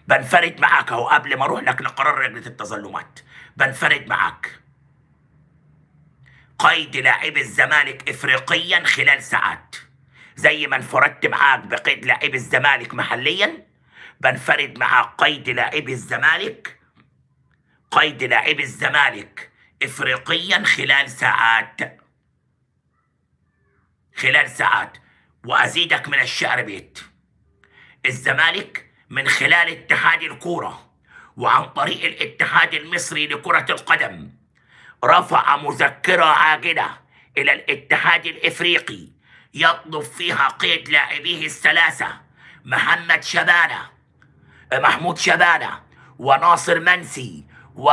بنفرد معاك اهو قبل ما اروح لك لقرار لجنه التظلمات بنفرد معاك قيد لاعبي الزمالك افريقيا خلال ساعات زي ما انفردت معاك بقيد لاعبي الزمالك محليا بنفرد معاك قيد لاعبي الزمالك قيد لاعبي الزمالك افريقيا خلال ساعات خلال ساعات وازيدك من الشعر بيت الزمالك من خلال اتحاد الكوره وعن طريق الاتحاد المصري لكره القدم رفع مذكره عاجله الى الاتحاد الافريقي يطلب فيها قيد لاعبيه الثلاثه محمد شبانه محمود شبانه وناصر منسي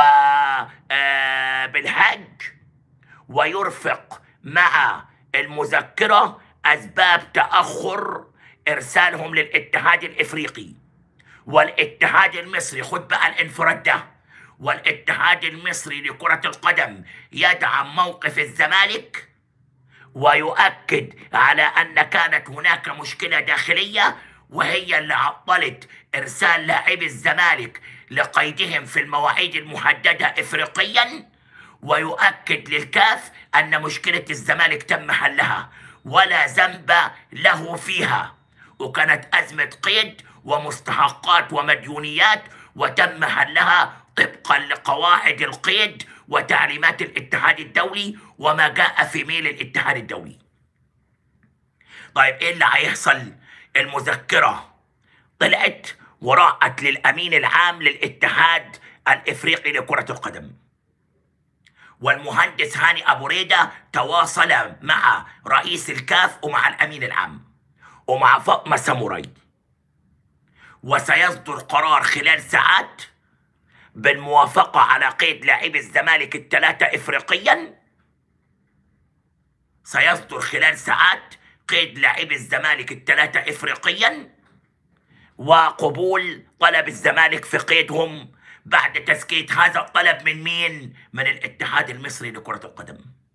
وبالحج ويرفق مع المذكرة أسباب تأخر إرسالهم للاتحاد الإفريقي والاتحاد المصري خد بقى الانفراد ده والاتحاد المصري لكرة القدم يدعم موقف الزمالك ويؤكد على أن كانت هناك مشكلة داخلية وهي اللي عطلت إرسال لاعبي الزمالك لقيدهم في المواعيد المحددة إفريقيا ويؤكد للكاف أن مشكلة الزمالك تم حلها ولا ذنب له فيها وكانت أزمة قيد ومستحقات ومديونيات وتم حلها طبقا لقواعد القيد وتعليمات الاتحاد الدولي وما جاء في ميل الاتحاد الدولي طيب ايه اللي هيحصل المذكرة طلعت وراءت للأمين العام للاتحاد الإفريقي لكرة القدم والمهندس هاني أبو ريدة تواصل مع رئيس الكاف ومع الأمين العام ومع فاطمة ساموراي وسيصدر قرار خلال ساعات بالموافقة على قيد لاعبي الزمالك الثلاثة إفريقيا سيصدر خلال ساعات قيد لاعبي الزمالك الثلاثة إفريقيا وقبول طلب الزمالك في قيدهم بعد تزكية هذا الطلب من مين؟ من الاتحاد المصري لكرة القدم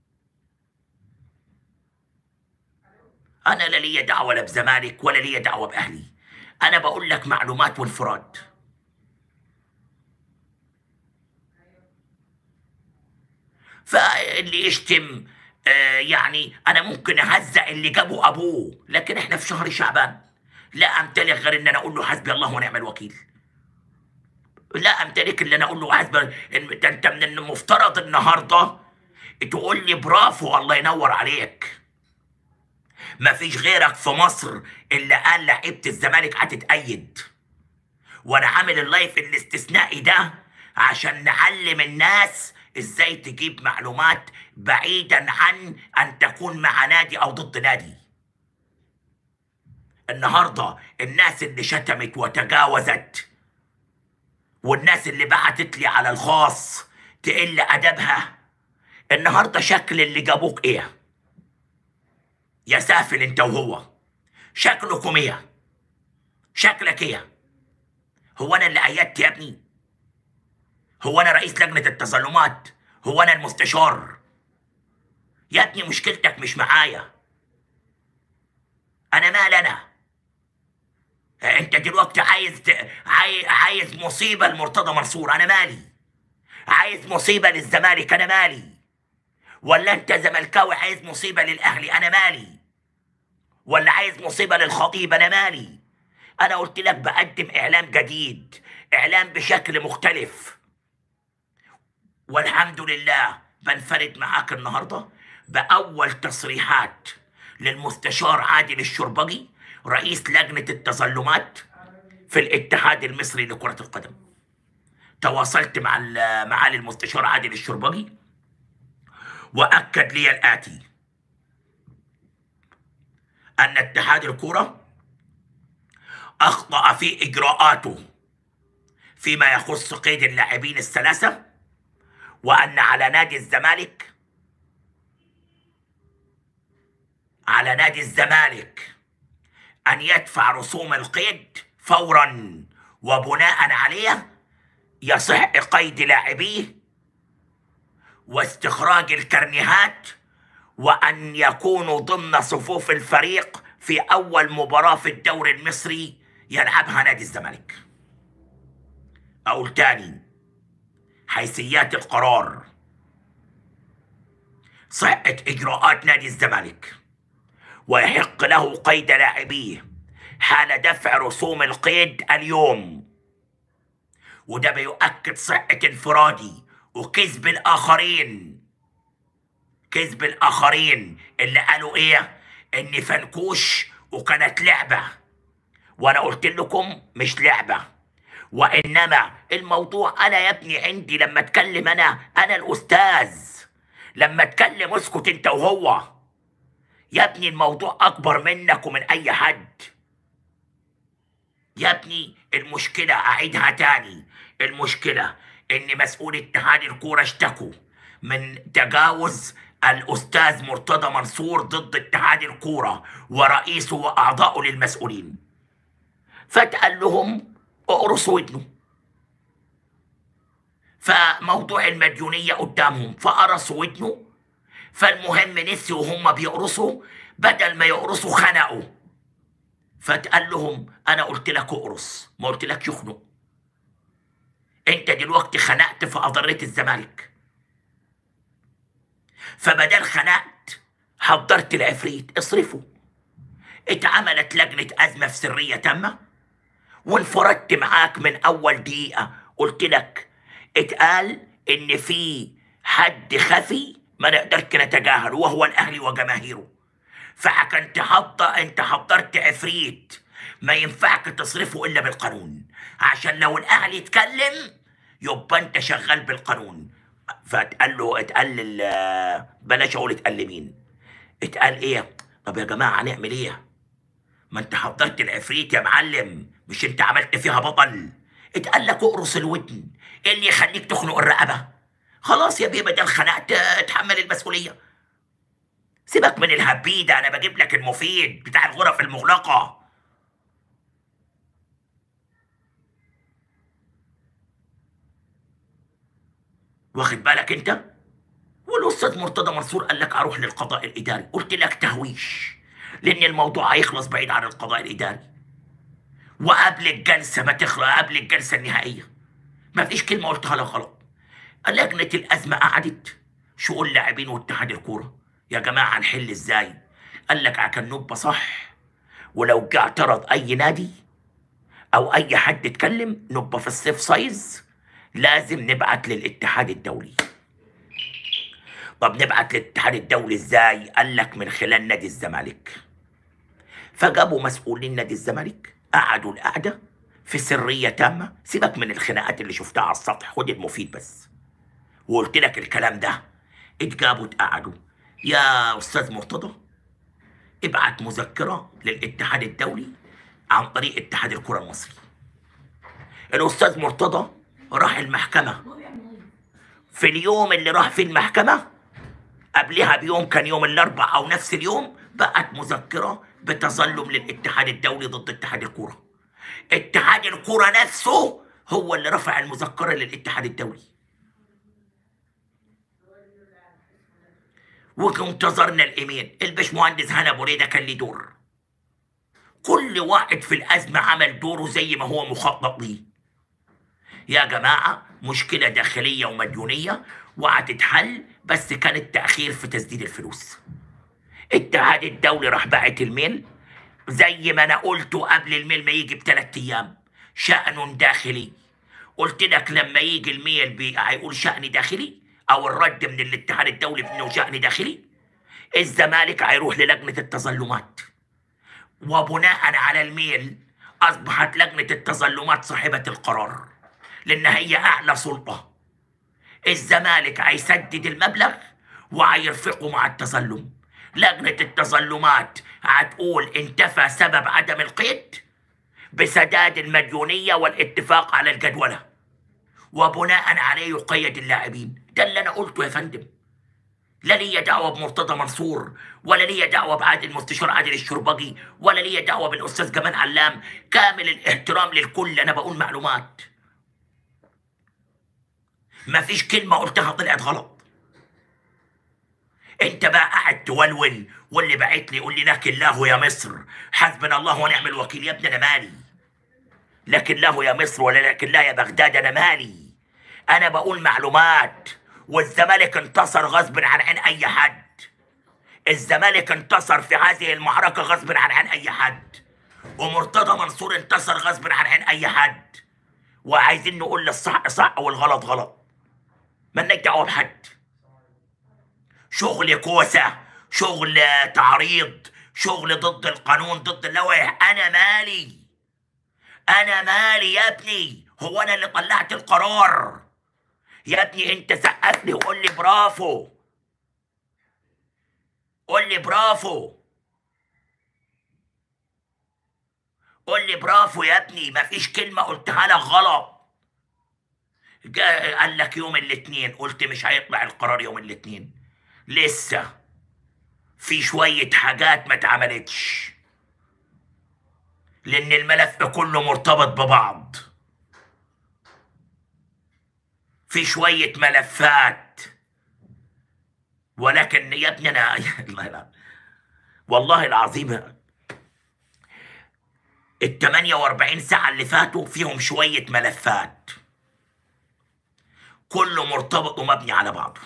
أنا لا لي دعوة لا بزمالك ولا لي دعوة بأهلي أنا بقول لك معلومات وانفراد فاللي يشتم آه يعني أنا ممكن أهزأ اللي جابه أبوه لكن إحنا في شهر شعبان لا أمتلك غير إن أنا أقول له حسبي الله ونعم الوكيل لا امتلك اللي انا اقول له حسب ده انت من المفترض النهارده تقول لي برافو الله ينور عليك ما فيش غيرك في مصر اللي قال لعيبه الزمالك هتتأيد وانا عامل اللايف الاستثنائي ده عشان نعلم الناس ازاي تجيب معلومات بعيدا عن ان تكون مع نادي او ضد نادي النهارده الناس اللي شتمت وتجاوزت والناس اللي بعتت لي على الخاص تقل ادبها النهارده شكل اللي جابوك ايه يا سافل انت وهو شكلكم ايه شكلك ايه هو انا اللي ايدت يا ابني هو انا رئيس لجنه التظلمات هو انا المستشار يا ابني مشكلتك مش معايا انا مال انا انت دلوقتي عايز ت... عاي... عايز مصيبه لمرتضى منصور انا مالي عايز مصيبه للزمالك انا مالي ولا انت زملكاوي عايز مصيبه للاهلي انا مالي ولا عايز مصيبه للخطيب انا مالي انا قلت لك بقدم اعلام جديد اعلام بشكل مختلف والحمد لله بنفرد معاك النهارده باول تصريحات للمستشار عادل الشربجي رئيس لجنة التظلمات في الاتحاد المصري لكرة القدم تواصلت مع معالي المستشار عادل الشربجي وأكد لي الآتي أن اتحاد الكرة أخطأ في إجراءاته فيما يخص قيد اللاعبين الثلاثة وأن على نادي الزمالك على نادي الزمالك أن يدفع رسوم القيد فورا وبناء عليه يصح قيد لاعبيه واستخراج الكرنيهات وأن يكونوا ضمن صفوف الفريق في أول مباراة في الدوري المصري يلعبها نادي الزمالك اقول تاني حيثيات القرار صحة إجراءات نادي الزمالك ويحق له قيد لاعبيه حال دفع رسوم القيد اليوم وده بيؤكد صحة انفرادي وكذب الآخرين كذب الآخرين اللي قالوا إيه إن فنكوش وكانت لعبة وأنا قلت لكم مش لعبة وإنما الموضوع أنا يا ابني عندي لما أتكلم أنا أنا الأستاذ لما أتكلم اسكت أنت وهو يا ابني الموضوع أكبر منك ومن أي حد يا ابني المشكلة أعيدها تاني المشكلة إن مسؤول اتحاد الكورة اشتكوا من تجاوز الأستاذ مرتضى منصور ضد اتحاد الكورة ورئيسه وأعضائه للمسؤولين فتقال لهم اقرصوا ودنه فموضوع المديونية قدامهم فقرصوا ودنه فالمهم نسي وهم بيقرصوا بدل ما يقرصوا خنقوا فتقال لهم انا قلت لك اقرص ما قلت لك يخنق انت دلوقتي خنقت فاضريت الزمالك فبدل خنقت حضرت العفريت اصرفه اتعملت لجنة أزمة في سرية تامة وانفردت معاك من أول دقيقة قلت لك اتقال إن في حد خفي ما نقدرش نتجاهله وهو الأهلي وجماهيره فعشان تحضر انت حضرت عفريت ما ينفعك تصرفه الا بالقانون عشان لو الاهلي اتكلم يبقى انت شغال بالقانون فاتقال له اتقال لل- بلاش اقول اتقال لمين اتقال ايه طب يا جماعه هنعمل ايه ما انت حضرت العفريت يا معلم مش انت عملت فيها بطل اتقال لك اقرص الودن ايه اللي يخليك تخنق الرقبه خلاص يا بيه بدل خنقت اتحمل المسؤوليه سيبك من الهبيدة أنا بجيب لك المفيد بتاع الغرف المغلقة واخد بالك أنت؟ والأستاذ مرتضى منصور قال لك أروح للقضاء الإداري قلت لك تهويش لأن الموضوع هيخلص بعيد عن القضاء الإداري وقبل الجلسة ما تخلص قبل الجلسة النهائية ما فيش كلمة قلتها لك غلط لجنة الأزمة قعدت شؤون لاعبين واتحاد الكورة يا جماعة نحل ازاي قال لك عشان نبقى صح ولو جه اعترض أي نادي أو أي حد اتكلم نبقى في السيف سايز لازم نبعت للاتحاد الدولي طب نبعت للاتحاد الدولي ازاي قال لك من خلال نادي الزمالك فجابوا مسؤولين نادي الزمالك قعدوا القعدة في سرية تامة سيبك من الخناقات اللي شفتها على السطح خد المفيد بس وقلت لك الكلام ده اتجابوا اتقعدوا يا استاذ مرتضى ابعت مذكرة للاتحاد الدولي عن طريق اتحاد الكرة المصري الاستاذ مرتضى راح المحكمة في اليوم اللي راح فيه المحكمة قبلها بيوم كان يوم الاربع او نفس اليوم بقت مذكرة بتظلم للاتحاد الدولي ضد اتحاد الكرة اتحاد الكرة نفسه هو اللي رفع المذكرة للاتحاد الدولي وانتظرنا الايميل الباشمهندس هنا بريده كان ليه دور كل واحد في الازمه عمل دوره زي ما هو مخطط ليه يا جماعه مشكله داخليه ومديونيه وهتتحل بس كان التاخير في تسديد الفلوس الاتحاد الدولي راح باعت الميل زي ما انا قلته قبل الميل ما يجي بثلاث ايام شأن داخلي قلت لك لما يجي الميل بي- هيقول شأن داخلي او الرد من الاتحاد الدولي بانه شأن داخلي الزمالك هيروح للجنة التظلمات وبناء على الميل اصبحت لجنة التظلمات صاحبة القرار لان هي اعلى سلطة الزمالك هيسدد المبلغ وهيرفقه مع التظلم لجنة التظلمات هتقول انتفى سبب عدم القيد بسداد المديونية والاتفاق على الجدولة وبناء عليه يقيد اللاعبين ده اللي انا قلته يا فندم لا ليا دعوه بمرتضى منصور ولا ليا دعوه بعادل المستشار عادل الشربجي ولا ليا دعوه بالاستاذ جمال علام كامل الاحترام للكل انا بقول معلومات مفيش كلمه قلتها طلعت غلط انت بقى قاعد تولول واللي بعت لي يقول لي لك الله يا مصر حسبنا الله ونعم الوكيل يا ابني انا مالي لكن له يا مصر ولا لكن لا يا بغداد انا مالي انا بقول معلومات والزمالك انتصر غصب عن عين اي حد الزمالك انتصر في هذه المعركة غصب عن عين اي حد ومرتضى منصور انتصر غصب عن عين اي حد وعايزين نقول للصح صح والغلط غلط مالناش دعوه بحد شغل كوسه شغل تعريض شغل ضد القانون ضد اللوائح انا مالي انا مالي يا ابني هو انا اللي طلعت القرار يا ابني انت سقف لي وقول لي برافو قول لي برافو قول لي برافو يا ابني مفيش كلمة قلتها لك غلط جاء قال لك يوم الاثنين قلت مش هيطلع القرار يوم الاثنين لسه في شوية حاجات ما اتعملتش لأن الملف كله مرتبط ببعض في شوية ملفات ولكن يا ابني أنا الله لا. والله العظيم ال 48 ساعة اللي فاتوا فيهم شوية ملفات كله مرتبط ومبني على بعضه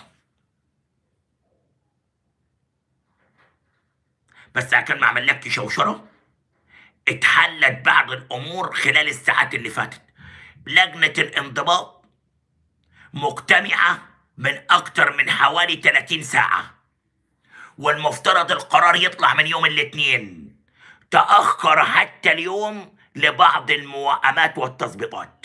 بس عشان ما عملكش شوشرة اتحلت بعض الأمور خلال الساعات اللي فاتت لجنة الانضباط مجتمعة من أكتر من حوالي 30 ساعة والمفترض القرار يطلع من يوم الاثنين تأخر حتى اليوم لبعض الموائمات والتظبيطات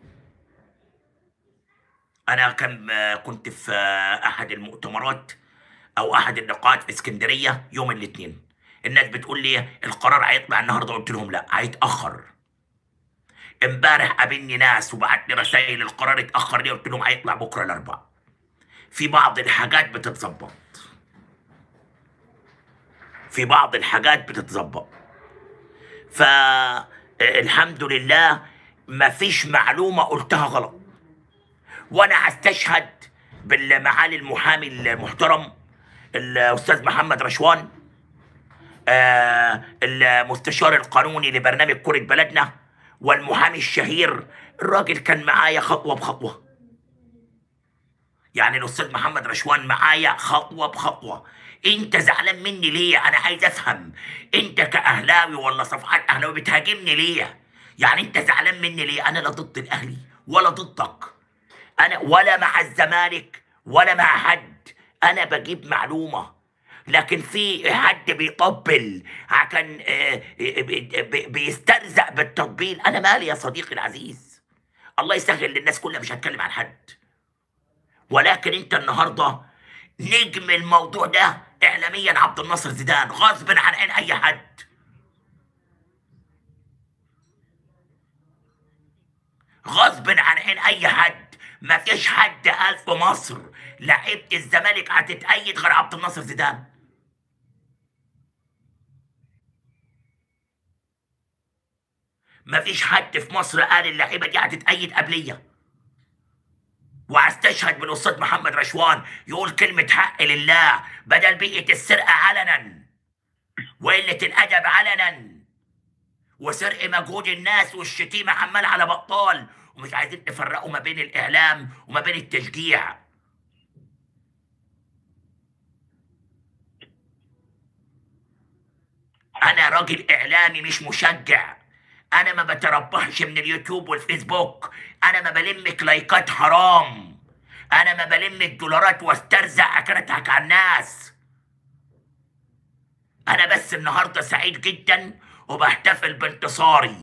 أنا كان كنت في أحد المؤتمرات أو أحد اللقاءات في اسكندرية يوم الاثنين الناس بتقول لي القرار هيطلع النهارده قلت لهم لا هيتأخر امبارح قابلني ناس وبعت لي رسائل القرار اتأخر ليه قلت لهم هيطلع بكرة الأربعاء في بعض الحاجات بتتظبط في بعض الحاجات بتتظبط فالحمد لله ما فيش معلومة قلتها غلط وانا استشهد بالمعالي المحامي المحترم الاستاذ محمد رشوان آه المستشار القانوني لبرنامج كرة بلدنا والمحامي الشهير الراجل كان معايا خطوة بخطوة يعني الاستاذ محمد رشوان معايا خطوة بخطوة انت زعلان مني ليه انا عايز افهم انت كاهلاوي ولا صفحات اهلاوي بتهاجمني ليه يعني انت زعلان مني ليه انا لا ضد الاهلي ولا ضدك انا ولا مع الزمالك ولا مع حد انا بجيب معلومه لكن في حد بيطبل عشان آه، بي- بي- بيسترزق بالتطبيل انا مالي يا صديقي العزيز الله يسهل للناس كلها مش هتكلم عن حد ولكن انت النهارده نجم الموضوع ده اعلاميا عبد الناصر زيدان غصب عن عين اي حد غصب عن عين اي حد ما فيش حد قال في مصر لعيبه الزمالك هتتأيد غير عبد الناصر زيدان ما فيش حد في مصر قال اللعيبه دي هتتأيد قبليه واستشهد بالاستاذ محمد رشوان يقول كلمه حق لله بدل بيئه السرقه علنا وقله الادب علنا وسرق مجهود الناس والشتيمه عمال على بطال ومش عايزين تفرقوا ما بين الاعلام وما بين التشجيع انا راجل اعلامي مش مشجع انا ما بتربحش من اليوتيوب والفيسبوك انا ما بلمك لايكات حرام انا ما بلم الدولارات واسترزق عشان اضحك على الناس انا بس النهارده سعيد جدا وبحتفل بانتصاري